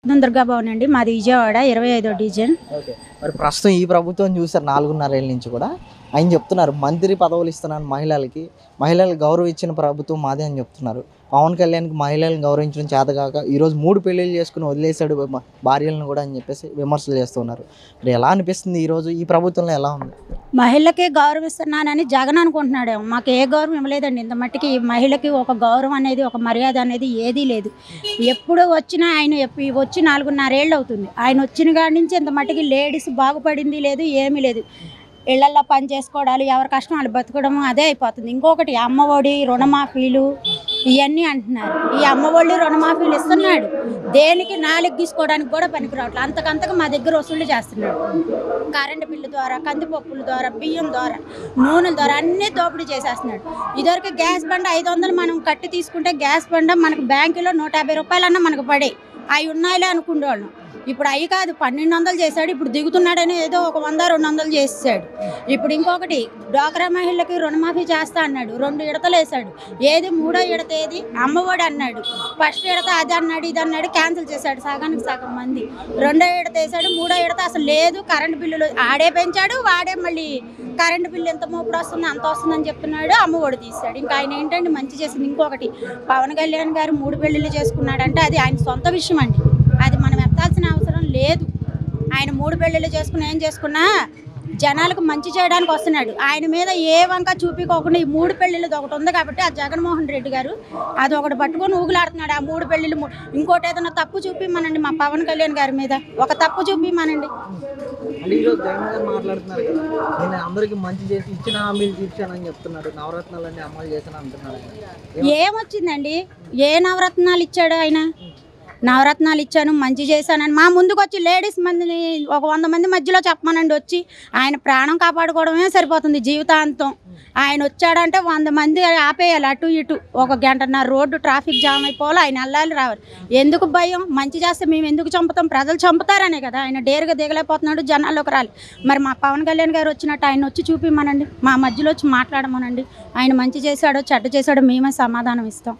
రత్నం దుర్గా భవన్ అండి మాది విజయవాడ ఇరవై ఐదో డివిజన్ ఓకే మరి ప్రస్తుతం ఈ ప్రభుత్వం చూసారు నాలుగున్నర ఏళ్ళ నుంచి కూడా ఆయన చెప్తున్నారు మంత్రి పదవులు ఇస్తున్నాను మహిళలకి మహిళలు గౌరవం ఇచ్చిన ప్రభుత్వం మాదే అని చెప్తున్నారు పవన్ కళ్యాణ్కి మహిళలను గౌరవించడం చేతగాక ఈరోజు మూడు పెళ్ళిళ్ళు చేసుకుని వదిలేశాడు మ- భార్యలను కూడా అని చెప్పేసి విమర్శలు చేస్తున్నారు మరి ఎలా అనిపిస్తుంది ఈరోజు ఈ ప్రభుత్వంలో ఎలా ఉంది మహిళకి గౌరవిస్తున్నానని జగన్ అనుకుంటున్నాడు మాకు ఏ గౌరవం ఇవ్వలేదండి ఇంత మట్టికి ఈ మహిళకి ఒక గౌరవం అనేది ఒక మర్యాద అనేది ఏదీ లేదు ఎప్పుడు వచ్చినా ఆయన ఎప్పు- వచ్చి నాలుగున్నరేళ్ళు అవుతుంది ఆయన వచ్చిన కాడి నుంచి ఇంత మట్టికి లేడీస్ బాగుపడింది లేదు ఏమీ లేదు ఇళ్లల్లో పని చేసుకోవడాలు ఎవరి కష్టం వాళ్ళు బతకడం అదే అయిపోతుంది ఇంకొకటి అమ్మఒడి రుణమాఫీలు ఇవన్నీ అంటున్నారు ఈ అమ్మఒడి రుణమాఫీలు ఇస్తున్నాడు దేనికి నాలుగు తీసుకోవడానికి కూడా పనికి రావట్లేదు అంతకంతకు మా దగ్గర వసూలు చేస్తున్నాడు కరెంటు బిల్లు ద్వారా కందిపప్పుల ద్వారా బియ్యం ద్వారా నూనెల ద్వారా అన్నీ దోపిడీ చేసేస్తున్నాడు ఇదివరకు గ్యాస్ బండ ఐదు వందలు మనం కట్టి తీసుకుంటే గ్యాస్ బండ మనకు బ్యాంకులో నూట యాభై రూపాయలన్నా మనకు పడే అవి ఉన్నాయిలే అనుకునేవాళ్ళం ఇప్పుడు అవి కాదు పన్నెండు వందలు చేశాడు ఇప్పుడు దిగుతున్నాడని ఏదో ఒక వంద రెండు వందలు చేసాడు ఇప్పుడు ఇంకొకటి డ్వాక్రా మహిళలకి రుణమాఫీ చేస్తా అన్నాడు రెండు ఇడతలు వేసాడు ఏది మూడో ఇడత ఏది అమ్మఒడి అన్నాడు ఫస్ట్ ఇడత అది అన్నాడు ఇది అన్నాడు క్యాన్సిల్ చేశాడు సగానికి సగం మంది రెండో ఇడత వేసాడు మూడో ఇడత అసలు లేదు కరెంటు బిల్లులు ఆడే పెంచాడు వాడే మళ్ళీ కరెంటు బిల్లు ఎంత మోపుడు వస్తుంది అంత వస్తుందని చెప్తున్నాడు అమ్మఒడి తీశాడు ఇంకా ఆయన ఏంటంటే మంచి చేసింది ఇంకొకటి పవన్ కళ్యాణ్ గారు మూడు పెళ్ళిళ్ళు చేసుకున్నాడంటే అది ఆయన సొంత విషయం అండి అది మనం ఎత్తాల్సిన అవసరం లేదు ఆయన మూడు పెళ్ళిళ్ళు చేసుకుని ఏం చేసుకున్నా జనాలకు మంచి చేయడానికి వస్తున్నాడు ఆయన మీద ఏ వంక చూపించుకోకుండా ఈ మూడు పెళ్ళిళ్ళు ఒకటి ఉంది కాబట్టి ఆ జగన్మోహన్ రెడ్డి గారు అది ఒకటి పట్టుకొని ఊగులాడుతున్నాడు ఆ మూడు పెళ్ళిళ్ళు మూ- ఇంకోటి ఏదైనా తప్పు చూపిమనండి మా పవన్ కళ్యాణ్ గారి మీద ఒక తప్పు చూపిమనండి అంటే ఈరోజు జగన్ గారు మాట్లాడుతున్నారు కదా నేను అందరికీ మంచి చేసి ఇచ్చిన హామీలు తీర్చానని చెప్తున్నాడు నవరత్నాలన్నీ అమలు చేశాను అంటున్నాడు ఆయన. ఏమొచ్చిందండి ఏ నవరత్నాలు ఇచ్చాడు ఆయన నవరత్నాలు ఇచ్చాను మంచి చేశానని మా ముందుకు వచ్చి లేడీస్ మందిని ఒక వంద మంది మధ్యలో చెప్పమనండి వచ్చి ఆయన ప్రాణం కాపాడుకోవడమే సరిపోతుంది జీవితాంతం ఆయన వచ్చాడంటే వంద మంది ఆపేయాలి అటు ఇటు ఒక గంటన్నర రోడ్డు ట్రాఫిక్ జామ్ అయిపోవాలి ఆయన వెళ్ళాలి రావాలి ఎందుకు భయం మంచి చేస్తే మేము ఎందుకు చంపుతాం ప్రజలు చంపుతారనే కదా ఆయన డేరుగా దిగలేకపోతున్నాడు జనాల్లోకి రాలి మరి మా పవన్ కళ్యాణ్ గారు వచ్చినట్టు ఆయన వచ్చి చూపిమ్మనండి మా మధ్యలో వచ్చి మాట్లాడమనండి ఆయన మంచి చేశాడో చెడ్డ చేశాడో మేమే సమాధానం ఇస్తాం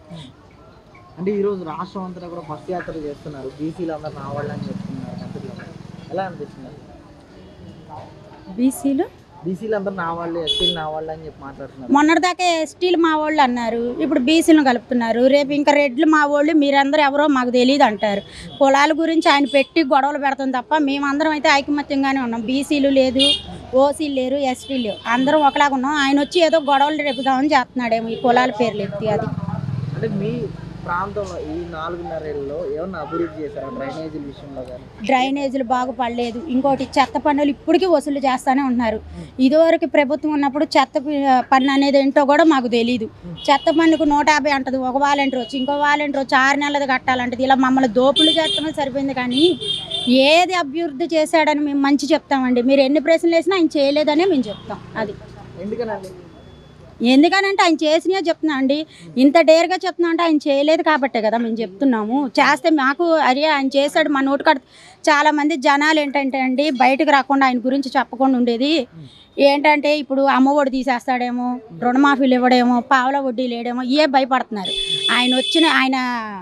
అంటే ఈరోజు రాష్ట్రం అంతా కూడా బస్ యాత్ర చేస్తున్నారు బీసీలు అందరు నా వాళ్ళు అని చెప్తున్నారు మంత్రులు అందరూ. ఎలా అనిపిస్తుంది బీసీలు బీసీలు అందరు నా వాళ్ళు ఎస్సీలు నా వాళ్ళు అని చెప్పి మాట్లాడుతున్నారు మొన్నటిదాకా ఎస్టీలు మా వాళ్ళు అన్నారు ఇప్పుడు బీసీలను కలుపుతున్నారు రేపు ఇంకా రెడ్లు మా వాళ్ళు మీరందరూ ఎవరో మాకు తెలియదు అంటారు కులాల గురించి ఆయన పెట్టి గొడవలు పెడతాం తప్ప మేమందరం అయితే ఐకమత్యంగానే ఉన్నాం బీసీలు లేదు ఓసీలు లేరు ఎస్టీలు లేవు అందరం ఒకలాగా ఉన్నాం ఆయన వచ్చి ఏదో గొడవలు రేపుదామని చేస్తున్నాడేమో ఈ కులాల పేర్లు ఎత్తి అది అంటే మీ ప్రాంతంలో ఈ నాలుగున్నర ఏళ్ళలో ఏమన్నా అభివృద్ధి చేశారా డ్రైనేజీల విషయంలో కానీ డ్రైనేజీలు బాగుపడలేదు ఇంకోటి చెత్త పన్నులు ఇప్పటికీ వసూలు చేస్తూనే ఉన్నారు ఇదివరకు ప్రభుత్వం ఉన్నప్పుడు చెత్త పి- పన్ను అనేది ఏంటో కూడా మాకు తెలియదు చెత్త పన్నుకు నూట యాభై అంటది ఒక వాలంటీర్ వచ్చి ఇంకో వాలంటీర్ వచ్చి ఆరు నెలది కట్టాలంటది ఇలా మమ్మల్ని దోపులు చేస్తమే సరిపోయింది కానీ ఏది అభివృద్ధి చేశాడని మేము మంచి చెప్తామండి మీరు ఎన్ని ప్రశ్నలు వేసినా ఆయన చేయలేదనే మేము చెప్తాం అది ఎందుకనండి ఎందుకనంటే ఆయన చేసినా చెప్తున్నా అండి ఇంత డేర్గా చెప్తున్నా అంటే ఆయన చేయలేదు కాబట్టే కదా మేము చెప్తున్నాము చేస్తే మాకు అరే ఆయన చేశాడు మా నోటు కాడ చాలా మంది జనాలు ఏంటంటే అండి బయటకు రాకుండా ఆయన గురించి చెప్పకుండా ఉండేది ఏంటంటే ఇప్పుడు అమ్మఒడి తీసేస్తాడేమో రుణమాఫీలు ఇవ్వడేమో పావుల వడ్డీ లేడేమో ఏ భయపడుతున్నారు ఆయన వచ్చిన ఆయన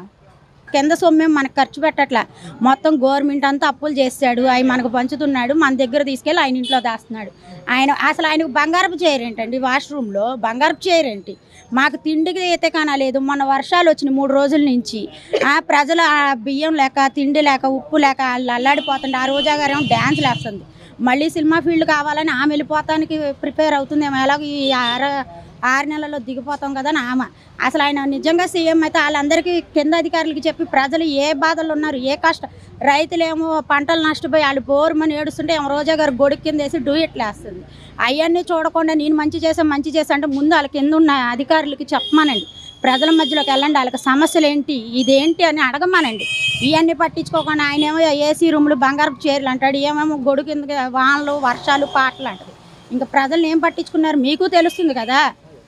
కింద సొమ్మేం మనకు ఖర్చు పెట్టట్లా మొత్తం గవర్నమెంట్ అంతా అప్పులు చేస్తాడు అవి మనకు పంచుతున్నాడు మన దగ్గర తీసుకెళ్ళి ఆయన ఇంట్లో దాస్తున్నాడు ఆయన అసలు ఆయనకు బంగారపు చైర్ ఏంటండి వాష్రూమ్లో బంగారపు చైర్ ఏంటి మాకు తిండికి ఎతకానా లేదు మొన్న వర్షాలు వచ్చినాయి మూడు రోజుల నుంచి ఆ ప్రజలు ఆ బియ్యం లేక తిండి లేక ఉప్పు లేక వాళ్ళు అల్లాడిపోతుండే ఆ రోజా గారు ఏమో డ్యాన్స్ వేస్తుంది మళ్ళీ సినిమా ఫీల్డ్ కావాలని ఆమె వెళ్ళిపోతానికి ప్రిపేర్ అవుతుందేమో ఎలాగో ఈ ఆర ఆరు నెలల్లో దిగిపోతాం కదా అని ఆమె అసలు ఆయన నిజంగా సీఎం అయితే వాళ్ళందరికీ కింద అధికారులకి చెప్పి ప్రజలు ఏ బాధలు ఉన్నారు ఏ కష్టం రైతులేమో పంటలు నష్టపోయి వాళ్ళు బోరుమని ఏడుస్తుంటే ఏమో రోజా గారు గొడుగు కింద వేసి డూయట్లు వేస్తుంది అవన్నీ చూడకుండా నేను మంచి చేసాను మంచి చేశాను అంటే ముందు వాళ్ళ కింద ఉన్న అధికారులకి చెప్పమానండి ప్రజల మధ్యలోకి వెళ్ళండి వాళ్ళకి సమస్యలు ఏంటి ఇదేంటి అని అడగమానండి ఇవన్నీ పట్టించుకోకుండా ఆయన ఏమో ఏసీ రూములు బంగారపు చీరలు అంటాడు ఏమేమో గొడుగు కింద వానలు వర్షాలు పాటలు అంటది ఇంకా ప్రజలు ఏం పట్టించుకున్నారు మీకు తెలుస్తుంది కదా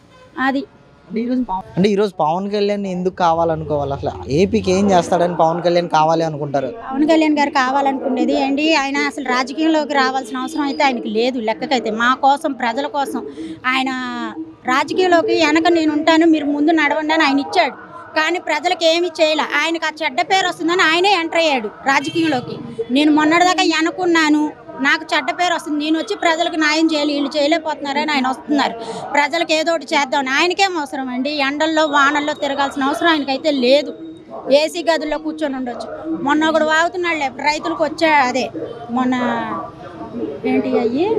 అది అంటే ఈరోజు పవన్ అంటే ఈరోజు పవన్ కళ్యాణ్ ఎందుకు కావాలనుకోవాలి అసలు ఏపీకి ఏం చేస్తాడని పవన్ కళ్యాణ్ కావాలి అనుకుంటారు పవన్ కళ్యాణ్ గారు కావాలనుకునేది ఏంటి ఆయన అసలు రాజకీయంలోకి రావాల్సిన అవసరం అయితే ఆయనకి లేదు లెక్కకైతే మా కోసం ప్రజల కోసం ఆయన రాజకీయంలోకి వెనక నేను ఉంటాను మీరు ముందు నడవండి అని ఆయన ఇచ్చాడు కానీ ప్రజలకు ఏమీ చేయలే ఆయనకు ఆ చెడ్డ పేరు వస్తుందని ఆయనే ఎంటర్ అయ్యాడు రాజకీయంలోకి నేను మొన్నటిదాకా అనుకున్నాను నాకు చెడ్డ పేరు వస్తుంది నేను వచ్చి ప్రజలకు న్యాయం చేయాలి వీళ్ళు చేయలేకపోతున్నారని ఆయన వస్తున్నారు ప్రజలకు ఏదో ఒకటి చేద్దామని ఆయనకేం అవసరం అండి ఎండల్లో వానల్లో తిరగాల్సిన అవసరం ఆయనకైతే లేదు ఏసీ గదుల్లో కూర్చొని ఉండొచ్చు మొన్న ఒకడు వాగుతున్నాడులే రైతులకు వచ్చా అదే మొన్న ఏంటి అయ్యి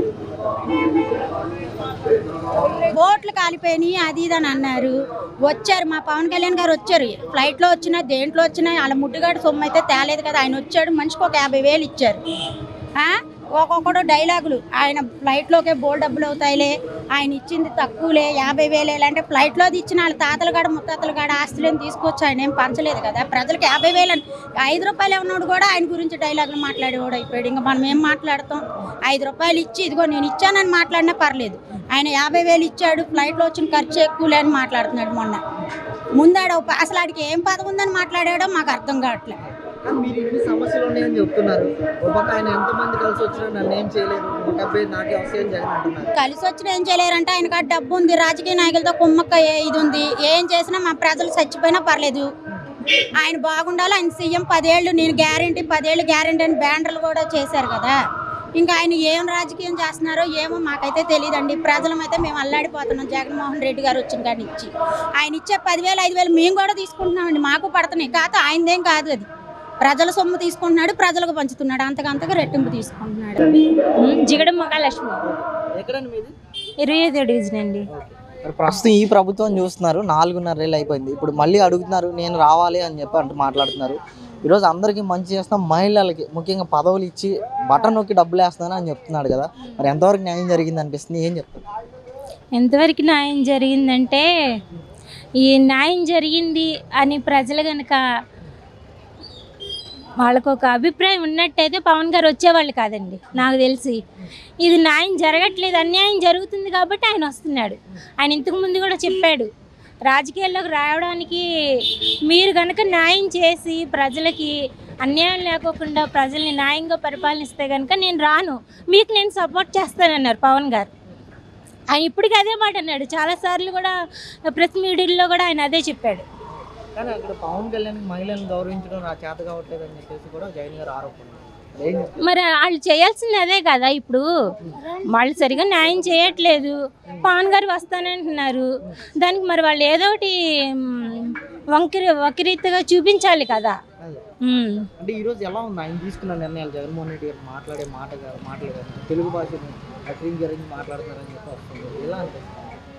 బోట్లు కాలిపోయినాయి అది ఇది అని అన్నారు వచ్చారు మా పవన్ కళ్యాణ్ గారు వచ్చారు ఫ్లైట్లో వచ్చినా దేంట్లో వచ్చినా వాళ్ళ ముడ్డుగాడు సొమ్ము అయితే తేలేదు కదా ఆయన వచ్చాడు మనిషికి ఒక యాభై వేలు ఇచ్చారు ఆ? ఒక్కొక్కడు డైలాగులు ఆయన ఫ్లైట్లోకే బోల్ డబ్బులు అవుతాయిలే ఆయన ఇచ్చింది తక్కువలే యాభై వేలే అంటే ఫ్లైట్లోది ఇచ్చిన వాళ్ళ తాతల కాడ ముత్తాతల కాడ ఆస్తులను తీసుకొచ్చి ఆయన ఏం పంచలేదు కదా ప్రజలకు యాభై వేలు అని ఐదు రూపాయలు ఉన్నాడు కూడా ఆయన గురించి డైలాగులు మాట్లాడేవాడు అయిపోయాడు ఇంకా మనం ఏం మాట్లాడతాం ఐదు రూపాయలు ఇచ్చి ఇదిగో నేను ఇచ్చానని మాట్లాడినా పర్లేదు ఆయన యాభై వేలు ఇచ్చాడు ఫ్లైట్లో వచ్చిన ఖర్చు ఎక్కువలే అని మాట్లాడుతున్నాడు మొన్న ముందాడ అసలు ఆడికి ఏం పదం ఉందని మాట్లాడాడో మాకు అర్థం కావట్లేదు కానీ మీరు ఇన్ని సమస్యలు ఉన్నాయని చెప్తున్నారు ఒక పక్క ఆయన ఎంతమంది కలిసి వచ్చినా నన్ను ఏం చేయలేదు నూట డెబ్బై నాకే వస్తాయని జగన్ అంటున్నారు కలిసి వచ్చిన ఏం చేయలేరంటే ఆయన కాడ డబ్బు ఉంది రాజకీయ నాయకులతో కుమ్మక్క ఏ- ఇది ఉంది ఏం చేసినా మా ప్రజలు చచ్చిపోయినా పర్లేదు ఆయన బాగుండాలి ఆయన సీఎం పదేళ్ళు నేను గ్యారంటీ పదేళ్ళు గ్యారంటీ అని బ్యానర్లు కూడా చేశారు కదా ఇంకా ఆయన ఏం రాజకీయం చేస్తున్నారో ఏమో మాకైతే తెలియదండి ప్రజలమైతే మేము అల్లాడిపోతున్నాం జగన్మోహన్ రెడ్డి గారు వచ్చిన కాడి నుంచి ఆయన ఇచ్చే పదివేలు ఐదు వేలు మేము కూడా తీసుకుంటున్నామండి మాకు పడుతున్నాయి కాదు ఆయనదేం కాదు అది ప్రజల సొమ్ము తీసుకుంటున్నాడు ప్రజలకు పంచుతున్నాడు అంతకంతగా రెట్టింపు తీసుకుంటున్నాడు జిగడం మహాలక్ష్మి ఎక్కడండి మీది ఇరవై ఐదో డివిజన్ అండి మరి ప్రస్తుతం ఈ ప్రభుత్వం చూస్తున్నారు నాలుగున్నర ఏళ్ళు అయిపోయింది ఇప్పుడు మళ్ళీ అడుగుతున్నారు నేను రావాలి అని చెప్పి అంటూ మాట్లాడుతున్నారు ఈరోజు అందరికీ మంచి చేస్తాం మహిళలకి ముఖ్యంగా పదవులు ఇచ్చి బటన్ నొక్కి డబ్బులు వేస్తాను అని చెప్తున్నాడు కదా మరి ఎంతవరకు న్యాయం జరిగింది అనిపిస్తుంది ఏం చెప్తారు ఎంతవరకు న్యాయం జరిగిందంటే ఈ న్యాయం జరిగింది అని ప్రజలు కనుక వాళ్ళకు ఒక అభిప్రాయం ఉన్నట్టయితే పవన్ గారు వచ్చేవాళ్ళు కాదండి నాకు తెలిసి ఇది న్యాయం జరగట్లేదు అన్యాయం జరుగుతుంది కాబట్టి ఆయన వస్తున్నాడు ఆయన ఇంతకు ముందు కూడా చెప్పాడు రాజకీయాల్లోకి రావడానికి మీరు కనుక న్యాయం చేసి ప్రజలకి అన్యాయం లేకోకుండా ప్రజల్ని న్యాయంగా పరిపాలనిస్తే కనుక నేను రాను మీకు నేను సపోర్ట్ చేస్తానన్నారు పవన్ గారు ఆయన ఇప్పటికీ అదే మాట అన్నాడు చాలాసార్లు కూడా ప్రెస్ మీడియాలో కూడా ఆయన అదే చెప్పాడు కానీ అక్కడ పవన్ కళ్యాణ్ మహిళలను గౌరవించడం నా చేత కావట్లేదు అని చెప్పేసి కూడా జగన్ గారు ఆరోపణ ఏం చెప్తారు మరి వాళ్ళు చేయాల్సింది అదే కదా ఇప్పుడు వాళ్ళు సరిగా న్యాయం చేయట్లేదు పవన్ గారు వస్తానంటున్నారు దానికి మరి వాళ్ళు ఏదో ఒకటి మ్, వంకరి వకరీతగా చూపించాలి కదా అదే. మ్. అంటే ఈ రోజు ఎలా ఉంది ఆయన తీసుకున్న నిర్ణయాలు జగన్మోహన్ రెడ్డి గారు మాట్లాడే మాట గారు మాటలు కానీ తెలుగు భాషను వక్రీకరించి మాట్లాడుతున్నారని చెప్పి వస్తుంది ఎలా అనిపిస్తుంది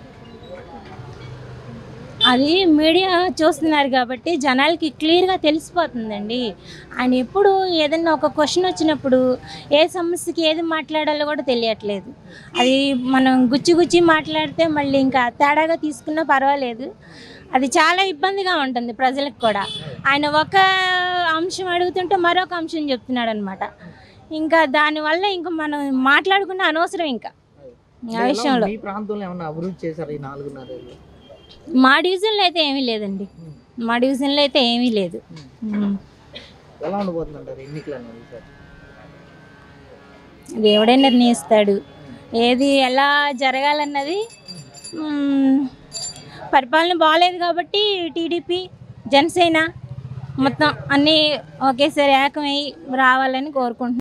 అది మీడియా చూస్తున్నారు కాబట్టి జనాలకి క్లియర్గా తెలిసిపోతుందండి ఆయన ఎప్పుడు ఏదైనా ఒక క్వశ్చన్ వచ్చినప్పుడు ఏ సమస్యకి ఏది మాట్లాడాలో కూడా తెలియట్లేదు అది మనం గుచ్చి గుచ్చి మాట్లాడితే మళ్ళీ ఇంకా తేడాగా తీసుకున్నా పర్వాలేదు అది చాలా ఇబ్బందిగా ఉంటుంది ప్రజలకు కూడా ఆయన ఒక అంశం అడుగుతుంటే మరొక అంశం చెప్తున్నాడు అనమాట ఇంకా దానివల్ల ఇంకా మనం మాట్లాడుకున్న అనవసరం ఇంకా ఆ విషయంలో మీ ప్రాంతంలో ఏమన్నా అభివృద్ధి చేశారు ఈ నాలుగున్నర ఏళ్ళు మా డివిజన్లో అయితే ఏమీ లేదండి మా డివిజన్లో అయితే ఏమీ లేదు ఉమ్. ఎలా ఉండబోతుందంటారు ఎన్నికలు అనేది సార్ దేవుడే నిర్ణయిస్తాడు ఏది ఎలా జరగాలన్నది ఉమ్, పరిపాలన బాగాలేదు కాబట్టి టీడీపీ జనసేన మొత్తం అన్నీ ఒకేసారి ఏకమై రావాలని కోరుకుంటున్నాను